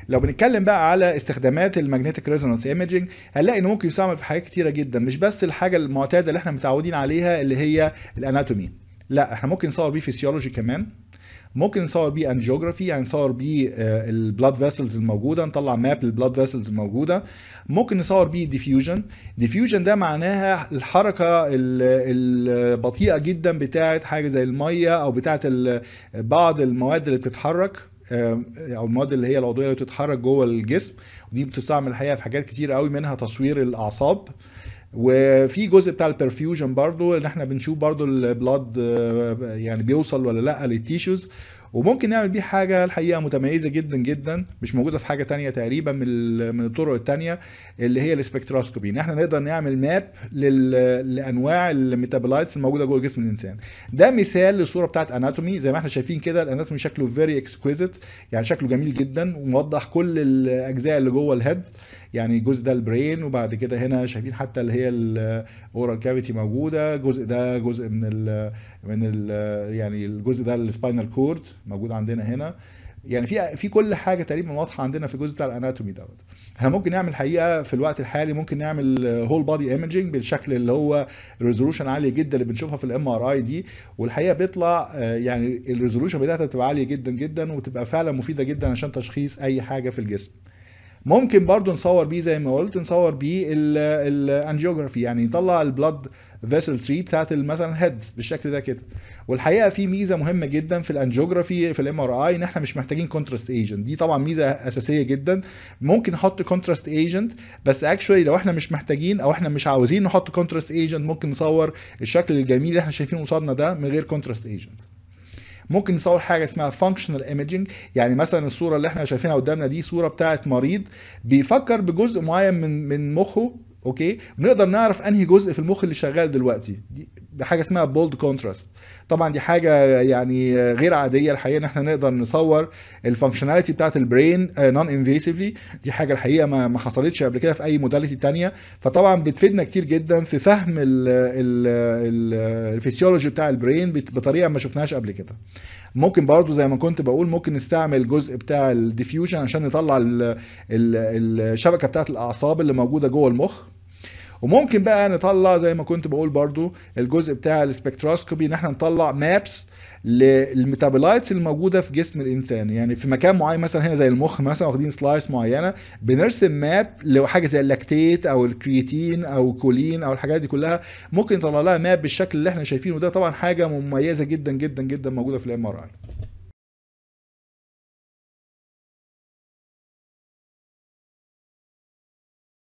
لو بنتكلم بقى على استخدامات المagnetic ريزونانس ايمجنج هنلاقي انه ممكن يستعمل في حاجات كتيره جدا مش بس الحاجه المعتاده اللي احنا متعودين عليها اللي هي الاناتومي لا احنا ممكن نصور بيه فيسيولوجي كمان ممكن نصور بيه انجيوجرافي يعني نصور بيه البلاد فيسلز الموجوده نطلع ماب للبلاد فيسلز الموجوده ممكن نصور بيه ديفيوجن ديفيوجن ده معناها الحركه البطيئه جدا بتاعه حاجه زي الميه او بتاعه بعض المواد اللي بتتحرك او المواد اللي هي العضويه اللي بتتحرك جوه الجسم ودي بتستعمل الحقيقه في حاجات كتير قوي منها تصوير الاعصاب وفي جزء بتاع البرفيوجن برضو اللي احنا بنشوف برضو البلاد يعني بيوصل ولا لا للتيشوز وممكن نعمل بيه حاجة الحقيقة متميزة جدا جدا مش موجودة في حاجة تانية تقريبا من من الطرق التانية اللي هي السبكتروسكوبي ان احنا نقدر نعمل ماب لل... لانواع الميتابولايتس الموجودة جوه جسم الانسان ده مثال للصورة بتاعت اناتومي زي ما احنا شايفين كده الاناتومي شكله فيري اكسكويزيت يعني شكله جميل جدا وموضح كل الاجزاء اللي جوه الهيد يعني الجزء ده البرين وبعد كده هنا شايفين حتى اللي هي الاورال كافيتي موجوده الجزء ده جزء من ال من ال يعني الجزء ده السباينال كورد موجود عندنا هنا يعني في في كل حاجه تقريبا واضحه عندنا في الجزء بتاع الاناتومي دوت احنا ممكن نعمل حقيقه في الوقت الحالي ممكن نعمل هول بادي ايمجنج بالشكل اللي هو ريزولوشن عاليه جدا اللي بنشوفها في الام ار اي دي والحقيقه بيطلع يعني الريزولوشن بتاعتها بتبقى عاليه جدا جدا وتبقى فعلا مفيده جدا عشان تشخيص اي حاجه في الجسم ممكن برضو نصور بيه زي ما قلت نصور بيه الانجيوجرافي يعني نطلع البلاد فيسل تري بتاعت مثلا هيد بالشكل ده كده والحقيقه في ميزه مهمه جدا في الانجيوجرافي في الام ار اي ان احنا مش محتاجين كونتراست ايجنت دي طبعا ميزه اساسيه جدا ممكن نحط كونتراست ايجنت بس اكشولي لو احنا مش محتاجين او احنا مش عاوزين نحط كونتراست ايجنت ممكن نصور الشكل الجميل اللي احنا شايفينه قصادنا ده من غير كونتراست ايجنت ممكن نصور حاجه اسمها فانكشنال ايمجنج يعني مثلا الصوره اللي احنا شايفينها قدامنا دي صوره بتاعه مريض بيفكر بجزء معين من من مخه اوكي نقدر نعرف انهي جزء في المخ اللي شغال دلوقتي دي بحاجه اسمها بولد كونتراست طبعا دي حاجه يعني غير عاديه الحقيقه ان احنا نقدر نصور الفانكشناليتي بتاعت البرين نون انفيسيفلي دي حاجه الحقيقه ما ما حصلتش قبل كده في اي موداليتي تانية فطبعا بتفيدنا كتير جدا في فهم الفسيولوجي بتاع البرين بطريقه ما شفناهاش قبل كده ممكن برضو زي ما كنت بقول ممكن نستعمل الجزء بتاع الديفيوجن عشان نطلع الشبكه بتاعت الاعصاب اللي موجوده جوه المخ وممكن بقى نطلع زي ما كنت بقول برضو الجزء بتاع السبكتروسكوبي ان احنا نطلع مابس للميتابولايتس الموجوده في جسم الانسان يعني في مكان معين مثلا هنا زي المخ مثلا واخدين سلايس معينه بنرسم ماب لحاجه زي اللاكتيت او الكرياتين او الكولين او الحاجات دي كلها ممكن نطلع لها ماب بالشكل اللي احنا شايفينه ده طبعا حاجه مميزه جدا جدا جدا موجوده في الام ار اي